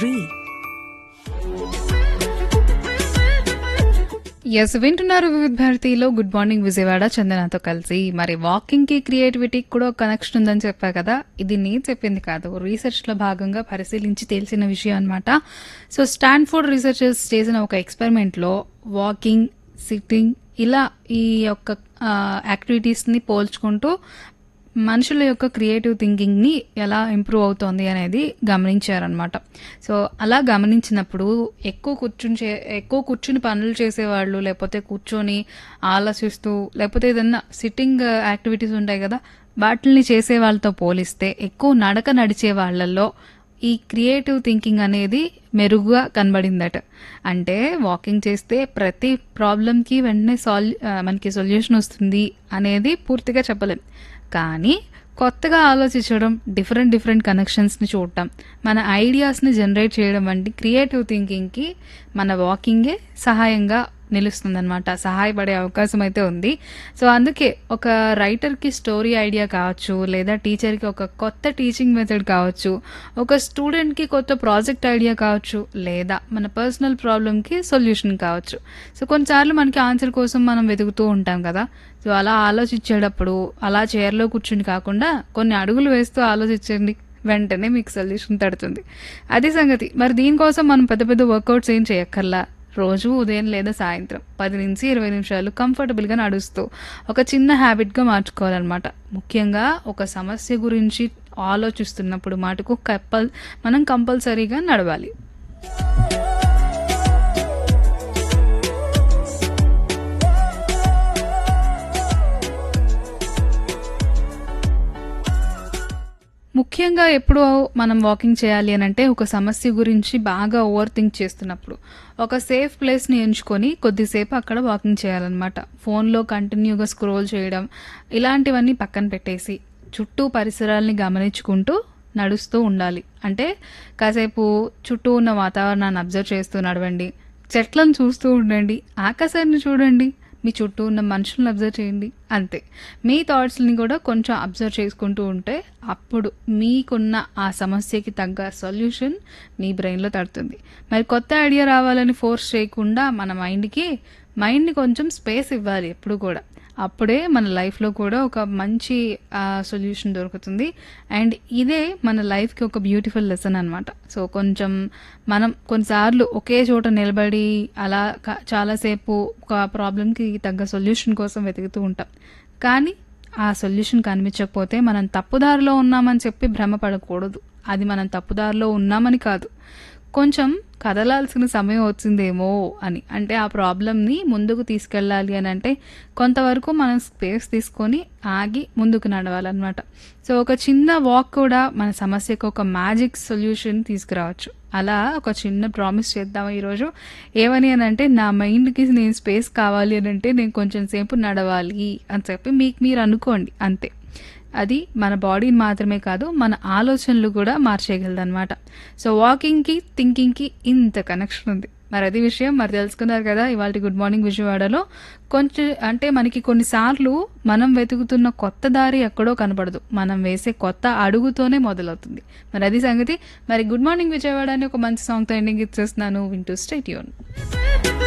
three. Yes వింటున్నారు వివిధ భారతిలో గుడ్ మార్నింగ్ విజయవాడ చందనతో కలిసి మరి వాకింగ్ కి క్రియేటివిటీకి కూడా ఒక కనెక్షన్ ఉందని చెప్పా కదా ఇది నేను చెప్పింది కాదు రీసెర్చ్ లో భాగంగా పరిశీలించి తెలిసిన విషయం అనమాట సో స్టాన్ఫోర్డ్ రీసెర్చర్స్ చేసిన ఒక ఎక్స్పెరిమెంట్ లో వాకింగ్ సిట్టింగ్ ఇలా ఈ యొక్క యాక్టివిటీస్ ని పోల్చుకుంటూ మనుషుల యొక్క క్రియేటివ్ థింకింగ్ని ఎలా ఇంప్రూవ్ అవుతోంది అనేది గమనించారనమాట సో అలా గమనించినప్పుడు ఎక్కువ కూర్చుని చే ఎక్కువ కూర్చుని పనులు చేసేవాళ్ళు లేకపోతే కూర్చొని ఆలోచిస్తూ లేకపోతే ఏదన్నా సిట్టింగ్ యాక్టివిటీస్ ఉంటాయి కదా వాటిని చేసే వాళ్ళతో పోలిస్తే ఎక్కువ నడక నడిచే వాళ్ళల్లో ఈ క్రియేటివ్ థింకింగ్ అనేది మెరుగుగా కనబడిందట అంటే వాకింగ్ చేస్తే ప్రతి ప్రాబ్లంకి వెంటనే సాల్వ్ మనకి సొల్యూషన్ వస్తుంది అనేది పూర్తిగా చెప్పలేం కానీ కొత్తగా ఆలోచించడం డిఫరెంట్ డిఫరెంట్ కనెక్షన్స్ని చూడటం మన ఐడియాస్ని జనరేట్ చేయడం వంటి క్రియేటివ్ థింకింగ్కి మన వాకింగే సహాయంగా నిలుస్తుందన్నమాట సహాయపడే అవకాశం అయితే ఉంది సో అందుకే ఒక రైటర్కి స్టోరీ ఐడియా కావచ్చు లేదా టీచర్కి ఒక కొత్త టీచింగ్ మెథడ్ కావచ్చు ఒక స్టూడెంట్కి కొత్త ప్రాజెక్ట్ ఐడియా కావచ్చు లేదా మన పర్సనల్ ప్రాబ్లమ్కి సొల్యూషన్ కావచ్చు సో కొన్నిసార్లు మనకి ఆన్సర్ కోసం మనం వెతుకుతూ ఉంటాం కదా సో అలా ఆలోచించేటప్పుడు అలా చైర్లో కూర్చుని కాకుండా కొన్ని అడుగులు వేస్తూ ఆలోచించండి వెంటనే మీకు సొల్యూషన్ తడుతుంది అది సంగతి మరి దీనికోసం మనం పెద్ద పెద్ద వర్కౌట్స్ ఏం చేయక్కర్లా రోజు ఉదయం లేదా సాయంత్రం పది నుంచి ఇరవై నిమిషాలు కంఫర్టబుల్గా నడుస్తూ ఒక చిన్న హ్యాబిట్గా మార్చుకోవాలన్నమాట ముఖ్యంగా ఒక సమస్య గురించి ఆలోచిస్తున్నప్పుడు మటుకు కప్పల్ మనం కంపల్సరీగా నడవాలి ముఖ్యంగా ఎప్పుడు మనం వాకింగ్ చేయాలి అని అంటే ఒక సమస్య గురించి బాగా ఓవర్ థింక్ చేస్తున్నప్పుడు ఒక సేఫ్ ప్లేస్ని ఎంచుకొని కొద్దిసేపు అక్కడ వాకింగ్ చేయాలన్నమాట ఫోన్లో కంటిన్యూగా స్క్రోల్ చేయడం ఇలాంటివన్నీ పక్కన పెట్టేసి చుట్టూ పరిసరాల్ని గమనించుకుంటూ నడుస్తూ ఉండాలి అంటే కాసేపు చుట్టూ ఉన్న వాతావరణాన్ని అబ్జర్వ్ చేస్తూ నడవండి చెట్లను చూస్తూ ఉండండి ఆకాశాన్ని చూడండి మీ చుట్టూ ఉన్న మనుషులను అబ్జర్వ్ చేయండి అంతే మీ థాట్స్ని కూడా కొంచెం అబ్జర్వ్ చేసుకుంటూ ఉంటే అప్పుడు మీకున్న ఆ సమస్యకి తగ్గ సొల్యూషన్ మీ బ్రెయిన్లో తడుతుంది మరి కొత్త ఐడియా రావాలని ఫోర్స్ చేయకుండా మన మైండ్కి మైండ్ని కొంచెం స్పేస్ ఇవ్వాలి ఎప్పుడు కూడా అప్పుడే మన లైఫ్లో కూడా ఒక మంచి సొల్యూషన్ దొరుకుతుంది అండ్ ఇదే మన లైఫ్కి ఒక బ్యూటిఫుల్ లెసన్ అనమాట సో కొంచెం మనం కొన్నిసార్లు ఒకే చోట నిలబడి అలా క- చాలాసేపు ఒక ప్రాబ్లంకి తగ్గ సొల్యూషన్ కోసం వెతుకుతూ ఉంటాం కానీ ఆ సొల్యూషన్ కనిపించకపోతే మనం తప్పుదారిలో ఉన్నామని చెప్పి భ్రమపడకూడదు అది మనం తప్పుదారిలో ఉన్నామని కాదు కొంచెం కదలాల్సిన సమయం వచ్చిందేమో అని అంటే ఆ ప్రాబ్లమ్ని ముందుకు తీసుకెళ్ళాలి అని అంటే కొంతవరకు మనం స్పేస్ తీసుకొని ఆగి ముందుకు నడవాలన్నమాట సో ఒక చిన్న వాక్ కూడా మన సమస్యకు ఒక మ్యాజిక్ సొల్యూషన్ తీసుకురావచ్చు అలా ఒక చిన్న ప్రామిస్ చేద్దాం ఈరోజు ఏమని అని అంటే నా మైండ్కి నేను స్పేస్ కావాలి అని అంటే నేను కొంచెం సేపు నడవాలి అని చెప్పి మీకు మీరు అనుకోండి అంతే అది మన బాడీని మాత్రమే కాదు మన ఆలోచనలు కూడా మార్చేయగలదు అనమాట సో వాకింగ్కి థింకింగ్కి ఇంత కనెక్షన్ ఉంది మరి అది విషయం మరి తెలుసుకున్నారు కదా ఇవాళ గుడ్ మార్నింగ్ విజయవాడలో కొంచెం అంటే మనకి కొన్నిసార్లు మనం వెతుకుతున్న కొత్త దారి ఎక్కడో కనపడదు మనం వేసే కొత్త అడుగుతోనే మొదలవుతుంది మరి అది సంగతి మరి గుడ్ మార్నింగ్ విజయవాడ అని ఒక మంచి సాంగ్తో ఎండింగ్ ఇచ్చేస్తున్నాను వింటూ స్టేట్ యూన్